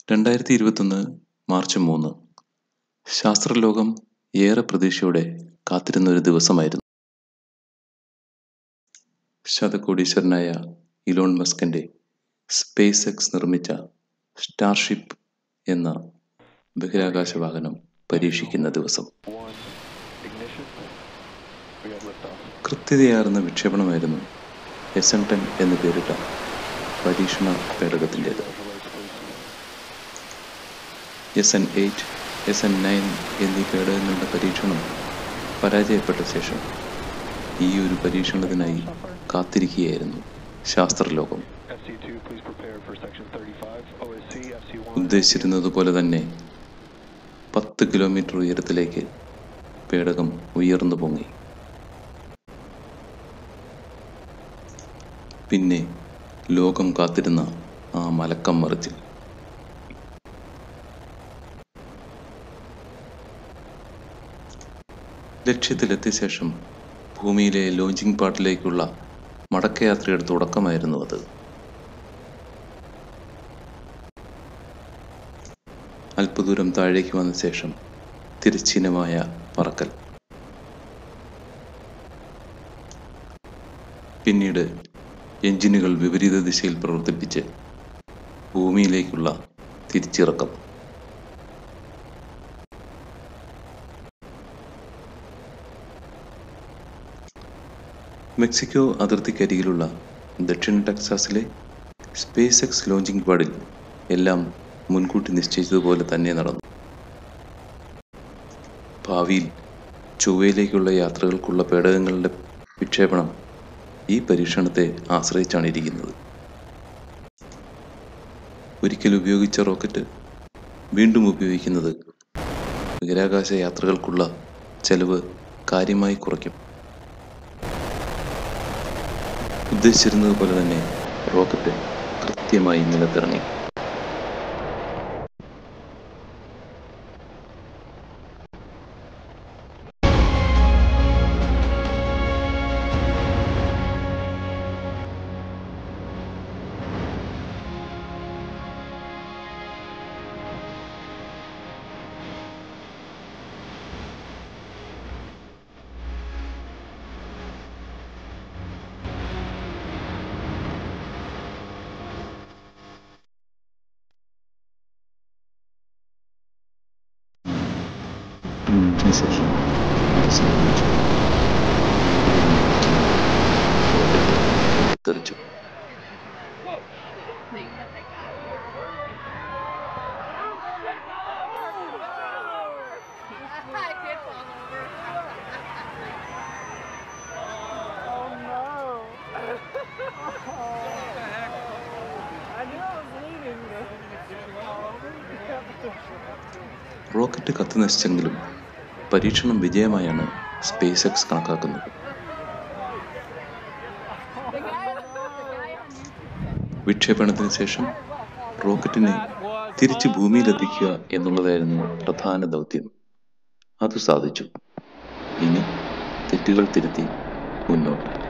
രണ്ടായിരത്തി ഇരുപത്തൊന്ന് മാർച്ച് മൂന്ന് ശാസ്ത്രലോകം ഏറെ പ്രതീക്ഷയോടെ കാത്തിരുന്ന ഒരു ദിവസമായിരുന്നു ശതകോടീശ്വരനായ ഇലോൺ മസ്കിൻ്റെ സ്പേസ് എക്സ് നിർമ്മിച്ച സ്റ്റാർഷിപ്പ് എന്ന ബഹിരാകാശ വാഹനം പരീക്ഷിക്കുന്ന ദിവസം One, ignition. We got liftoff. കൃത്യതയാർന്ന വിക്ഷേപണമായിരുന്നു എസ് എൻ ടെൻ എന്ന് പേരിട്ട പരീക്ഷണ പേടകത്തിൻ്റേത് Visualize, please. S N eight S N nine എന്നീ പേടകങ്ങളുടെ പരീക്ഷണം പരാജയപ്പെട്ട ശേഷം ഈ ഒരു പരീക്ഷണത്തിനായി കാത്തിരിക്കുകയായിരുന്നു ശാസ്ത്രലോകം FC2, please prepare for section 35. OSC, FC1. ഉദ്ദേശിച്ചിരുന്നത് പോലെ തന്നെ പത്ത് കിലോമീറ്റർ ഉയരത്തിലേക്ക് പേടകം ഉയർന്നു പൊങ്ങി പിന്നെ ലോകം കാത്തിരുന്ന ആ മലക്കം മറിച്ചിൽ ലക്ഷ്യത്തിലെത്തിയ ശേഷം ഭൂമിയിലെ ലോഞ്ചിങ് പാട്ടിലേക്കുള്ള മടക്കയാത്രയുടെ തുടക്കമായിരുന്നു അത് അല്പദൂരം താഴേക്ക് വന്ന ശേഷം തിരശ്ചീനമായ പറക്കൽ പിന്നീട് എഞ്ചിനുകൾ വിപരീത ദിശയിൽ പ്രവർത്തിപ്പിച്ച് ഭൂമിയിലേക്കുള്ള തിരിച്ചിറക്കം മെക്സിക്കോ അതിർത്തിക്കരികിലുള്ള ദക്ഷിണ ടെക്സാസിലെ സ്പേസ് എക്സ് ലോഞ്ചിങ് പാഡിൽ എല്ലാം മുൻകൂട്ടി നിശ്ചയിച്ചതുപോലെ തന്നെ നടന്നു ഭാവിയിൽ ചൊവ്വയിലേക്കുള്ള യാത്രകൾക്കുള്ള പേടകങ്ങളുടെ വിക്ഷേപണം ഈ പരീക്ഷണത്തെ ആശ്രയിച്ചാണ് ഇരിക്കുന്നത് ഒരിക്കൽ ഉപയോഗിച്ച റോക്കറ്റ് വീണ്ടും ഉപയോഗിക്കുന്നത് ബഹിരാകാശ യാത്രകൾക്കുള്ള ചെലവ് കാര്യമായി കുറയ്ക്കും ഉദ്ദേശിച്ചിരുന്നത് പോലെ തന്നെ റോക്കറ്റ് കൃത്യമായി നിലത്തിറങ്ങി മിനിറ്റിന് ശേഷം അത് സംഭവിച്ചു തെറിച്ചു I did fall over. Oh no! I knew I was leaving, rocket കത്തി നശിച്ചെങ്കിലും പരീക്ഷണം വിജയമായാണ് സ്പേസ് എക്സ് കണക്കാക്കുന്നത് The guy, the guy on YouTube വിക്ഷേപണത്തിന് ശേഷം റോക്കറ്റിനെ തിരിച്ച് ഭൂമിയിലെത്തിക്കുക എന്നുള്ളതായിരുന്നു പ്രധാന ദൗത്യം അത് സാധിച്ചു ഇനി തെറ്റുകൾ തിരുത്തി മുന്നോട്ട്